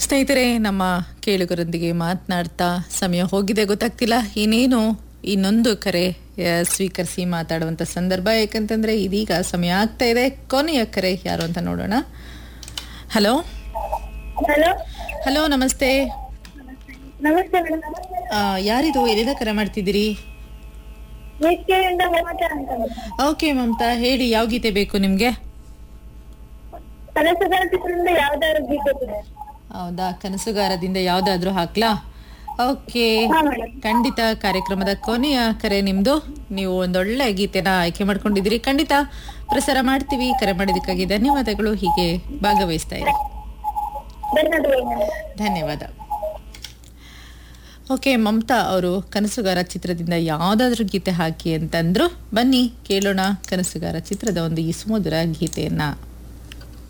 ಸ್ನೇಹಿತರೆ ನಮ್ಮ ಕೇಳುಗರೊಂದಿಗೆ ಮಾತನಾಡ್ತಾ ಸಮಯ ಹೋಗಿದೆ ಗೊತ್ತಾಗ್ತಿಲ್ಲ ಇನ್ನೇನು ಇನ್ನೊಂದು ಕರೆ ಆ, ಸ್ವೀಕರಿಸಿ ಮಾತಾಡುವಂತ ಸಂದರ್ಭ ಯಾಕಂತಂದ್ರೆ ಇದೀಗ ಸಮಯ ಆಗ್ತಾ ಇದೆ ಕೊನೆಯ ಕರೆ ಯಾರು ಅಂತ ನೋಡೋಣ ಹಲೋ ಹಲೋ ಹಲೋ ನಮಸ್ತೆ ನಮಸ್ತೆ ಮೇಡಮ್ ಆ, ಯಾರಿದು ಎಲ್ಲಿಂದ ಕರೆ ಮಾಡ್ತಿದ್ದೀರಿ ವೇದಿಕೆಯಿಂದ ಮಮತಾ ಅಂತ ಓಕೆ ಮಮತಾ ಹೇಳಿ ಯಾವ ಗೀತೆ ಬೇಕು ನಿಮ್ಗೆ ಕನಸುಗಳ ಚಿತ್ರದಿಂದ ಯಾವ್ದಾದ್ರು ಗೀತೆ ಇದೆ ಹೌದಾ ಕನಸುಗಾರದಿಂದ ಯಾವ್ದಾದ್ರೂ ಹಾಕ್ಲಾ ಓಕೆ ಹಾ ಮೇಡಮ್ ಖಂಡಿತ ಕಾರ್ಯಕ್ರಮದ ಕೊನೆಯ ಕರೆ ನಿಮ್ದು ನೀವು ಒಂದೊಳ್ಳೆ ಗೀತೆನ ಆಯ್ಕೆ ಮಾಡ್ಕೊಂಡಿದ್ದೀರಿ ಖಂಡಿತ ಪ್ರಸಾರ ಮಾಡ್ತೀವಿ ಕರೆ ಮಾಡಿದ್ದಕ್ಕಾಗಿ ಧನ್ಯವಾದಗಳು ಹೀಗೆ ಭಾಗವಹಿಸ್ತಾ ಇರಿ ಧನ್ಯವಾದಗಳು ಮೇಡಮ್ ಧನ್ಯವಾದ ಓಕೆ ಮಮತಾ ಅವರು ಕನಸುಗಾರ ಚಿತ್ರದಿಂದ ಯಾವುದಾದ್ರೂ ಗೀತೆ ಹಾಕಿ ಅಂತಂದ್ರು ಬನ್ನಿ ಕೇಳೋಣ ಕನಸುಗಾರ ಚಿತ್ರದ ಒಂದು ಈ ಸುಮಧುರ ಗೀತೆಯನ್ನ